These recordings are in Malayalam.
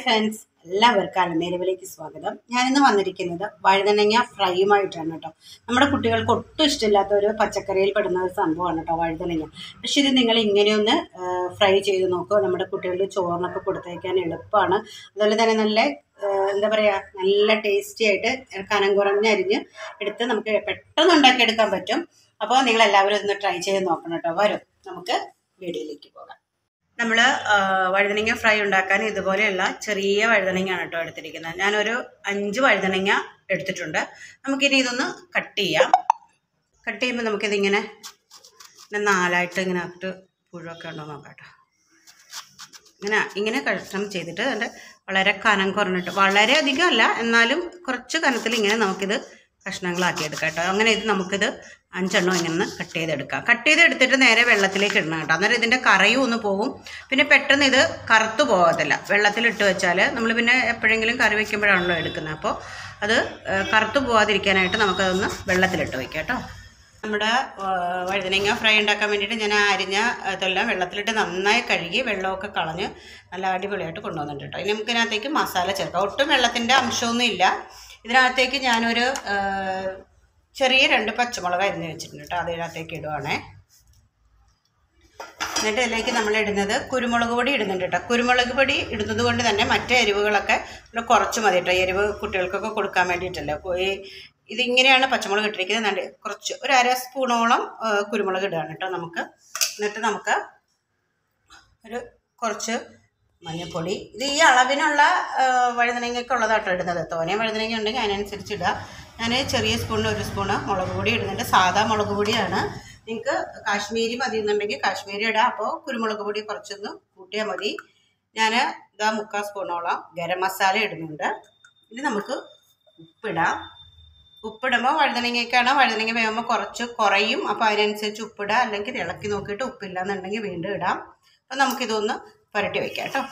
ഫ്രണ്ട്സ് എല്ലാവർക്കും അലമേരവിലേക്ക് സ്വാഗതം ഞാനിന്ന് വന്നിരിക്കുന്നത് വഴുതനങ്ങ ഫ്രൈയുമായിട്ടാണ് കേട്ടോ നമ്മുടെ കുട്ടികൾക്ക് ഒട്ടും ഇഷ്ടമില്ലാത്ത ഒരു പച്ചക്കറിയിൽ പെടുന്ന ഒരു സംഭവമാണ് കേട്ടോ വഴുതനങ്ങ പക്ഷെ ഇത് നിങ്ങൾ ഇങ്ങനെയൊന്ന് ഫ്രൈ ചെയ്ത് നോക്കുക നമ്മുടെ കുട്ടികൾക്ക് ചോറിനൊക്കെ കൊടുത്തയക്കാൻ എളുപ്പമാണ് അതുപോലെ തന്നെ നല്ല ആ, എന്താ പറയുക നല്ല ടേസ്റ്റി ആയിട്ട് കനം കുറഞ്ഞരിഞ്ഞ് എടുത്ത് നമുക്ക് പെട്ടെന്ന് ഉണ്ടാക്കിയെടുക്കാൻ പറ്റും അപ്പോൾ നിങ്ങൾ എല്ലാവരും ഒന്ന് ട്രൈ ചെയ്ത് നോക്കണം കേട്ടോ വരും നമുക്ക് വീഡിയോയിലേക്ക് പോകാം നമ്മൾ വഴുതനങ്ങ ഫ്രൈ ഉണ്ടാക്കാൻ ഇതുപോലെയുള്ള ചെറിയ വഴുതനങ്ങയാണ് കേട്ടോ എടുത്തിരിക്കുന്നത് ഞാനൊരു അഞ്ച് വഴുതനങ്ങ എടുത്തിട്ടുണ്ട് നമുക്കിനി ഇതൊന്ന് കട്ട് ചെയ്യാം കട്ട് ചെയ്യുമ്പോൾ നമുക്കിതിങ്ങനെ ഇങ്ങനെ നാലായിട്ട് ഇങ്ങനെ ആക്കിയിട്ട് പുഴുവൊക്കെ ഉണ്ടോ നോക്കാം കേട്ടോ ഇങ്ങനെ ഇങ്ങനെ കഷ്ണം ചെയ്തിട്ട് അതിൻ്റെ വളരെ കനം കുറഞ്ഞിട്ട് വളരെ അധികം അല്ല എന്നാലും കുറച്ച് കനത്തിൽ ഇങ്ങനെ നമുക്കിത് കഷ്ണങ്ങളാക്കി എടുക്കാം കേട്ടോ അങ്ങനെ ഇത് നമുക്കിത് അഞ്ചെണ്ണം ഇങ്ങനെ കട്ട് ചെയ്തെടുക്കാം കട്ട് ചെയ്തെടുത്തിട്ട് നേരെ വെള്ളത്തിലേക്ക് ഇടണം കേട്ടോ അന്നേരം ഇതിൻ്റെ കറയും ഒന്ന് പോകും പിന്നെ പെട്ടെന്ന് ഇത് കറുത്തു പോകത്തില്ല വെള്ളത്തിലിട്ട് വെച്ചാൽ നമ്മൾ പിന്നെ എപ്പോഴെങ്കിലും കറി വയ്ക്കുമ്പോഴാണല്ലോ എടുക്കുന്നത് അപ്പോൾ അത് ഏഹ്, കറുത്തു പോകാതിരിക്കാനായിട്ട് നമുക്കതൊന്ന് വെള്ളത്തിലിട്ട് വയ്ക്കാം കേട്ടോ നമ്മുടെ ആ, വഴുതനങ്ങ ഫ്രൈ ഉണ്ടാക്കാൻ വേണ്ടിയിട്ട് ഞാൻ ആ അരിഞ്ഞ ഇതെല്ലാം വെള്ളത്തിലിട്ട് നന്നായി കഴുകി വെള്ളമൊക്കെ കളഞ്ഞ് നല്ല അടിപൊളിയായിട്ട് കൊണ്ടുവന്നിട്ടുണ്ട് കേട്ടോ ഇനി നമുക്ക് ഇതിനകത്തേക്ക് മസാല ചേർക്കാം ഒട്ടും വെള്ളത്തിൻ്റെ അംശമൊന്നും ഇല്ല ഇതിനകത്തേക്ക് ഞാനൊരു ആ, ചെറിയ രണ്ട് പച്ചമുളക് അരിഞ്ഞ് വെച്ചിട്ടുണ്ട് കേട്ടോ അതിനകത്തേക്ക് ഇടുവാണേ എന്നിട്ട് ഇതിലേക്ക് നമ്മൾ ഇടുന്നത് കുരുമുളക് പൊടി ഇടുന്നുണ്ട് കേട്ടോ കുരുമുളക് പൊടി ഇടുന്നത് കൊണ്ട് തന്നെ മറ്റേ എരിവുകളൊക്കെ ഒരു കുറച്ച് മതി കേട്ടോ എരിവ് കുട്ടികൾക്കൊക്കെ കൊടുക്കാൻ വേണ്ടിയിട്ടല്ലേ കു- ഈ ഇതിങ്ങനെയാണ് പച്ചമുളക് ഇട്ടിരിക്കുന്നത് നല്ല കുറച്ച് ഒരു അര സ്പൂണോളം ആ, കുരുമുളക് ഇടുകയാണ് കേട്ടോ നമുക്ക് എന്നിട്ട് നമുക്ക് ഒരു കുറച്ച് മഞ്ഞൾപ്പൊടി ഇത് ഈ അളവിനുള്ള ആ, വഴുതനങ്ങയ്ക്ക് ഉള്ളതാട്ടോ ഇടുന്നത് തോനെ വഴുതനങ്ങ ഉണ്ടെങ്കിൽ അതിനനുസരിച്ച് ഇടുക ഞാൻ ചെറിയ സ്പൂണിന് ഒരു സ്പൂണ് മുളക് പൊടി ഇടുന്നുണ്ട് സാധാ മുളക് പൊടിയാണ് നിങ്ങൾക്ക് കാശ്മീരി മതി എന്നുണ്ടെങ്കിൽ കാശ്മീരി ഇടാം അപ്പോൾ കുരുമുളക് പൊടി കുറച്ചൊന്ന് കൂട്ടിയാൽ മതി ഞാൻ ഇതാ മുക്കാൽ സ്പൂണോളം ഗരം മസാല ഇടുന്നുണ്ട് ഇനി നമുക്ക് ഉപ്പിടാം ഉപ്പിടുമ്പോൾ വഴുതനങ്ങയ്ക്കാണ് വഴുതനങ്ങ വേകുമ്പോൾ കുറച്ച് കുറയും അപ്പോൾ അതിനനുസരിച്ച് ഉപ്പിടുക അല്ലെങ്കിൽ ഇളക്കി നോക്കിയിട്ട് ഉപ്പില്ല എന്നുണ്ടെങ്കിൽ വീണ്ടും ഇടാം അപ്പോൾ നമുക്കിതൊന്ന് പുരട്ടി വയ്ക്കാം കേട്ടോ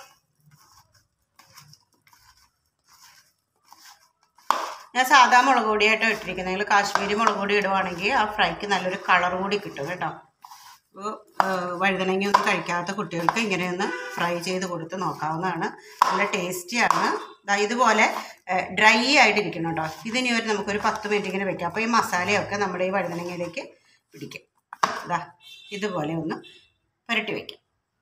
ഞാൻ സാധാ മുളക് പൊടിയായിട്ടോ ഇട്ടിരിക്കുന്നത് നിങ്ങൾ കാശ്മീരി മുളക് പൊടി ഇടുവാണെങ്കിൽ ആ ഫ്രൈക്ക് നല്ലൊരു കളർ കൂടി കിട്ടും കേട്ടോ അപ്പോൾ വഴുതനങ്ങ ഒന്നും കഴിക്കാത്ത കുട്ടികൾക്ക് ഇങ്ങനെയൊന്ന് ഫ്രൈ ചെയ്ത് കൊടുത്ത് നോക്കാവുന്നതാണ് നല്ല ടേസ്റ്റിയാണ് ദാ ഇതുപോലെ ഡ്രൈ ആയിട്ടിരിക്കണം കേട്ടോ ഇതിനി ഒരു നമുക്കൊരു പത്ത് മിനിറ്റ് ഇങ്ങനെ വെക്കാം അപ്പോൾ ഈ മസാലയൊക്കെ നമ്മുടെ ഈ വഴുതനങ്ങയിലേക്ക് പിടിക്കും ഇതാ ഇതുപോലെ ഒന്ന് പുരട്ടി വയ്ക്കാം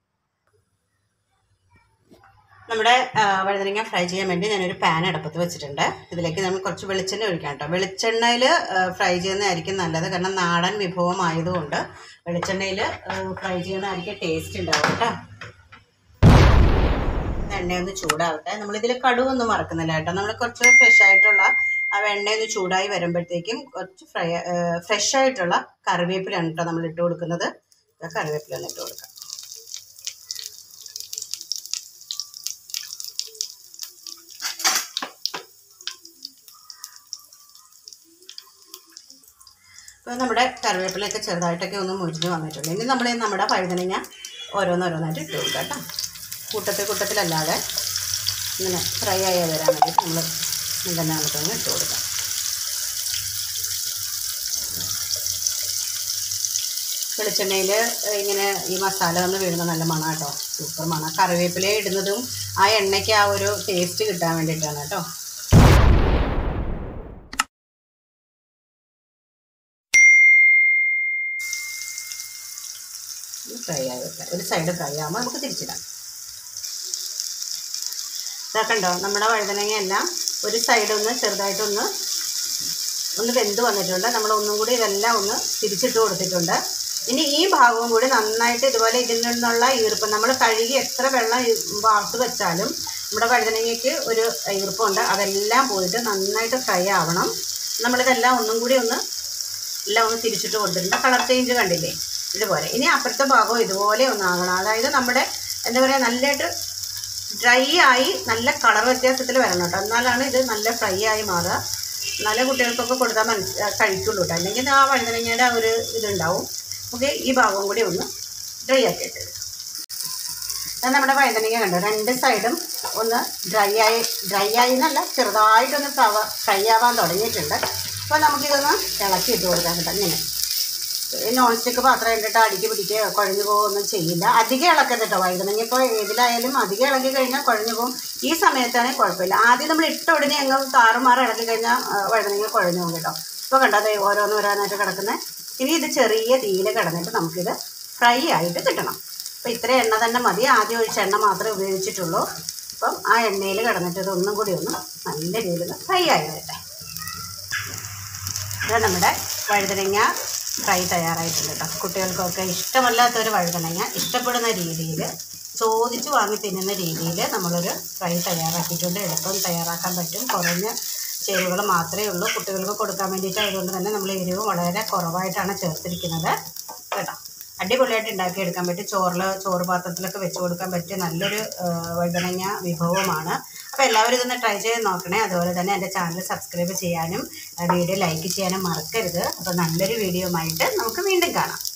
നമ്മുടെ ആ, വഴുതനങ്ങ ഫ്രൈ ചെയ്യാൻ വേണ്ടി ഞാനൊരു പാൻ അടപ്പത്ത് വെച്ചിട്ടുണ്ട് ഇതിലേക്ക് നമ്മൾ കുറച്ച് വെളിച്ചെണ്ണ ഒഴിക്കാം കേട്ടോ വെളിച്ചെണ്ണയിൽ ഫ്രൈ ചെയ്യുന്നതായിരിക്കും നല്ലത് കാരണം നാടൻ വിഭവമായതുകൊണ്ട് വെളിച്ചെണ്ണയിൽ ഫ്രൈ ചെയ്യുന്നതായിരിക്കും ടേസ്റ്റ് ഉണ്ടാവും കേട്ടോ എണ്ണയൊന്ന് ചൂടാവട്ടെ നമ്മളിതിൽ കടുവൊന്നും മറക്കുന്നില്ല കേട്ടോ നമ്മൾ കുറച്ച് ഫ്രഷ് ആയിട്ടുള്ള ആ എണ്ണയൊന്ന് ചൂടായി വരുമ്പോഴത്തേക്കും കുറച്ച് ഫ്രൈ ഫ്രഷ് ആയിട്ടുള്ള കറിവേപ്പിലാണ് കേട്ടോ നമ്മൾ ഇട്ട് കൊടുക്കുന്നത് ആ കറിവേപ്പില ഒന്ന് ഇട്ട് കൊടുക്കാം ഇപ്പോൾ നമ്മുടെ കറിവേപ്പിലയൊക്കെ ചെറുതായിട്ടൊക്കെ ഒന്ന് മുരിഞ്ഞ് വന്നിട്ടുണ്ട് ഇനി നമ്മൾ നമ്മുടെ വഴുതനങ്ങ ഓരോന്നോരോന്നായിട്ട് ഇട്ട് കൊടുക്കാം കേട്ടോ കൂട്ടത്തിൽ കൂട്ടത്തിലല്ലാതെ ഇങ്ങനെ ഫ്രൈ ആയി വരാൻ വേണ്ടിയിട്ട് നമ്മൾ ഇങ്ങനെ നമുക്കൊന്ന് ഇട്ട് കൊടുക്കാം വെളിച്ചെണ്ണയിൽ ഇങ്ങനെ ഈ മസാല ഒന്ന് വീഴുന്ന നല്ല മണം കേട്ടോ സൂപ്പർ മണം കറിവേപ്പില ഇടുന്നതും ആ എണ്ണയ്ക്ക് ആ ഒരു ടേസ്റ്റ് കിട്ടാൻ വേണ്ടിയിട്ടാണ് കേട്ടോ ഫ്രൈ ആയി വെക്കാം ഒരു സൈഡ് ഫ്രൈ ആകുമ്പോൾ നമുക്ക് തിരിച്ചിടാം ഇതാക്കണ്ടോ നമ്മുടെ വഴുതനങ്ങ എല്ലാം ഒരു സൈഡ് ഒന്ന് ചെറുതായിട്ടൊന്ന് ഒന്ന് വെന്ത് വന്നിട്ടുണ്ട് നമ്മൾ ഒന്നും കൂടി ഇതെല്ലാം ഒന്ന് തിരിച്ചിട്ട് കൊടുത്തിട്ടുണ്ട് ഇനി ഈ ഭാഗവും കൂടി നന്നായിട്ട് ഇതുപോലെ ഇതിൽ നിന്നുള്ള ഈർപ്പം നമ്മൾ കഴുകി എത്ര വെള്ളം ഈ വാർത്ത് വെച്ചാലും നമ്മുടെ വഴുതനങ്ങയ്ക്ക് ഒരു ഈർപ്പമുണ്ട് അതെല്ലാം പോയിട്ട് നന്നായിട്ട് ഫ്രൈ ആവണം നമ്മളിതെല്ലാം ഒന്നും കൂടി ഒന്ന് എല്ലാം ഒന്ന് തിരിച്ചിട്ട് കൊടുത്തിട്ടുണ്ട് കളർ ചേഞ്ച് കണ്ടില്ലേ ഇതുപോലെ ഇനി അപ്പുറത്തെ ഭാഗവും ഇതുപോലെ ഒന്നാകണം അതായത് നമ്മുടെ എന്താ പറയുക നല്ലതായിട്ട് ഡ്രൈ ആയി നല്ല കളർ വ്യത്യാസത്തിൽ വരണം കേട്ടോ എന്നാലാണ് ഇത് നല്ല ഫ്രൈ ആയി മാറുക നല്ല കുട്ടികൾക്കൊക്കെ കൊടുത്താൽ മനസ്സ് കഴിക്കുള്ളൂ കേട്ടോ അല്ലെങ്കിൽ ആ വഴുതനങ്ങയുടെ ആ ഒരു ഇതുണ്ടാവും നമുക്ക് ഈ ഭാഗവും കൂടി ഒന്ന് ഡ്രൈ ആക്കിയിട്ട് ഇത് നമ്മുടെ വഴുതനങ്ങ കണ്ടോ രണ്ട് സൈഡും ഒന്ന് ഡ്രൈ ആയി ഡ്രൈ ആയി എന്നല്ല ചെറുതായിട്ടൊന്ന് ഫ്രൈ ആവാൻ തുടങ്ങിയിട്ടുണ്ട് അപ്പോൾ നമുക്കിതൊന്ന് ഇളക്കി ഇട്ട് കൊടുക്കാൻ കേട്ടോ ഇങ്ങനെ നോൺ സ്റ്റിക്ക് പാത്രം ഇട്ടിട്ട് അടിക്ക് പിടിക്കുകയോ കുഴഞ്ഞു പോകുകയൊന്നും ചെയ്യില്ല അധികം ഇളക്കരുത് കേട്ടോ വഴുതനങ്ങ ഇപ്പോൾ ഏതിലായാലും അധികം ഇളക്കി കഴിഞ്ഞാൽ കുഴഞ്ഞു പോകും ഈ സമയത്താണെങ്കിൽ കുഴപ്പമില്ല ആദ്യം നമ്മൾ ഇട്ട ഉടനെ അങ്ങ് താറുമാറ് ഇളക്കി കഴിഞ്ഞാൽ ആ, വഴുതനങ്ങ കുഴഞ്ഞു പോകും കേട്ടോ ഇപ്പോൾ കണ്ടോ അത് ഓരോന്ന് ഓരോന്നായിട്ട് കിടക്കുന്നത് ഇനി ഇത് ചെറിയ തീയിൽ കിടന്നിട്ട് നമുക്കിത് ഫ്രൈ ആയിട്ട് കിട്ടണം അപ്പോൾ ഇത്ര എണ്ണ തന്നെ മതി ആദ്യം ഒഴിച്ച എണ്ണ മാത്രമേ ഉപയോഗിച്ചിട്ടുള്ളൂ അപ്പം ആ എണ്ണയിൽ കിടന്നിട്ട് ഇത് ഒന്നും കൂടി ഒന്ന് നല്ല രീതിയിൽ ഫ്രൈ ആയി വരട്ടെ ഇത് നമ്മുടെ വഴുതനങ്ങ ഫ്രൈ തയ്യാറായിട്ടുണ്ട് കേട്ടോ കുട്ടികൾക്കൊക്കെ ഇഷ്ടമല്ലാത്തൊരു വഴുതനങ്ങ ഇഷ്ടപ്പെടുന്ന രീതിയിൽ ചോദിച്ച് വാങ്ങി തിന്നുന്ന രീതിയിൽ നമ്മളൊരു ഫ്രൈ തയ്യാറാക്കിയിട്ടുണ്ട് എളുപ്പം തയ്യാറാക്കാൻ പറ്റും കുറഞ്ഞ ചേരുവകൾ മാത്രമേ ഉള്ളൂ കുട്ടികൾക്ക് കൊടുക്കാൻ വേണ്ടിയിട്ട് ആയതുകൊണ്ട് തന്നെ നമ്മൾ എരിവ് വളരെ കുറവായിട്ടാണ് ചേർത്തിരിക്കുന്നത് കേട്ടോ അടിപൊളിയായിട്ട് ഉണ്ടാക്കിയെടുക്കാൻ പറ്റും ചോറിൽ ചോറ് പാത്രത്തിലൊക്കെ വെച്ച് കൊടുക്കാൻ പറ്റിയ നല്ലൊരു ആ, വഴുതനങ്ങ വിഭവമാണ് അപ്പോൾ എല്ലാവരും ഇതൊന്ന് ട്രൈ ചെയ്ത് നോക്കണേ അതുപോലെ തന്നെ എൻ്റെ ചാനൽ സബ്സ്ക്രൈബ് ചെയ്യാനും ആ, വീഡിയോ ലൈക്ക് ചെയ്യാനും മറക്കരുത് അപ്പോൾ നല്ലൊരു വീഡിയോ ആയിട്ട് നമുക്ക് വീണ്ടും കാണാം